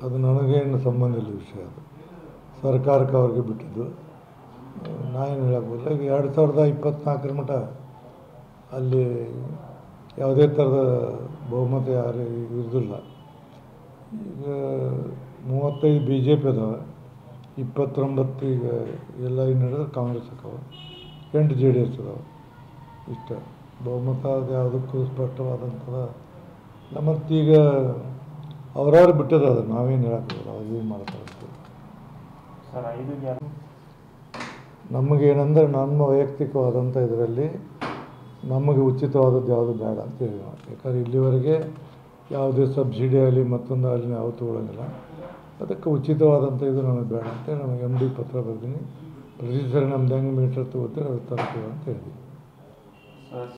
ಅದು ನನಗೇನು ಸಂಬಂಧ ಇಲ್ಲ ವಿಷಯ ಅದು ಸರ್ಕಾರಕ್ಕೆ ಅವ್ರಿಗೆ ಬಿಟ್ಟಿದ್ದು ನಾ ಏನು ಹೇಳೋಕ್ಕಿಲ್ಲ ಈಗ ಎರಡು ಸಾವಿರದ ಇಪ್ಪತ್ತ್ನಾಲ್ಕರ ಮಟ್ಟ ಅಲ್ಲಿ ಯಾವುದೇ ಥರದ ಬಹುಮತ ಯಾರು ಇರೋದಿಲ್ಲ ಈಗ ಮೂವತ್ತೈದು ಬಿ ಜೆ ಪಿ ಅದಾವೆ ಇಪ್ಪತ್ತೊಂಬತ್ತು ಈಗ ಎಲ್ಲ ಏನು ಹೇಳಿದ್ರೆ ಕಾಂಗ್ರೆಸ್ ಅಕ್ಕವ ಎಂಟು ಜೆ ಡಿ ಎಸ್ ಅದಾವೆ ಇಷ್ಟ ಬಹುಮತ ಅದು ಯಾವುದಕ್ಕೂ ಸ್ಪಷ್ಟವಾದಂಥದ ಮತ್ತೀಗ ಅವ್ರವ್ರು ಬಿಟ್ಟದ ಅದು ನಾವೇನು ಹೇಳೋಕ್ಕಾಗಲ್ಲ ಅವ್ರು ಏನು ಮಾಡ್ತಾರೆ ಅಂತ. ಸರ್ ಐದು ಗ್ಯಾರ ನಮಗೇನೆಂದ್ರೆ ನಮ್ಮ ವೈಯಕ್ತಿಕವಾದಂಥ ಇದರಲ್ಲಿ ನಮಗೆ ಉಚಿತವಾದದ್ದು ಯಾವುದು ಬೇಡ ಅಂತ ಹೇಳಿ ನಾವು ಯಾಕಂದ್ರೆ ಇಲ್ಲಿವರೆಗೆ ಯಾವುದೇ ಸಬ್ಸಿಡಿ ಆಗಲಿ ಮತ್ತೊಂದು ಆಗಲಿ ನಾವು ತೊಗೊಳಂಗಿಲ್ಲ ಅದಕ್ಕೆ ಉಚಿತವಾದಂಥ ಇದು ನನಗೆ ಬೇಡ ಅಂತೇಳಿ ನಮಗೆ ಎಮ್ ಡಿ ಪತ್ರ ಬರ್ತೀನಿ ಪ್ರತಿ ಸರಿ ನಮ್ದು ಹೆಂಗೆ ಮೀಟ್ರ್ ತೊಗೋತೀವಿ ಅದು ತರ್ತೀವಿ ಅಂತ ಹೇಳಿದ್ವಿ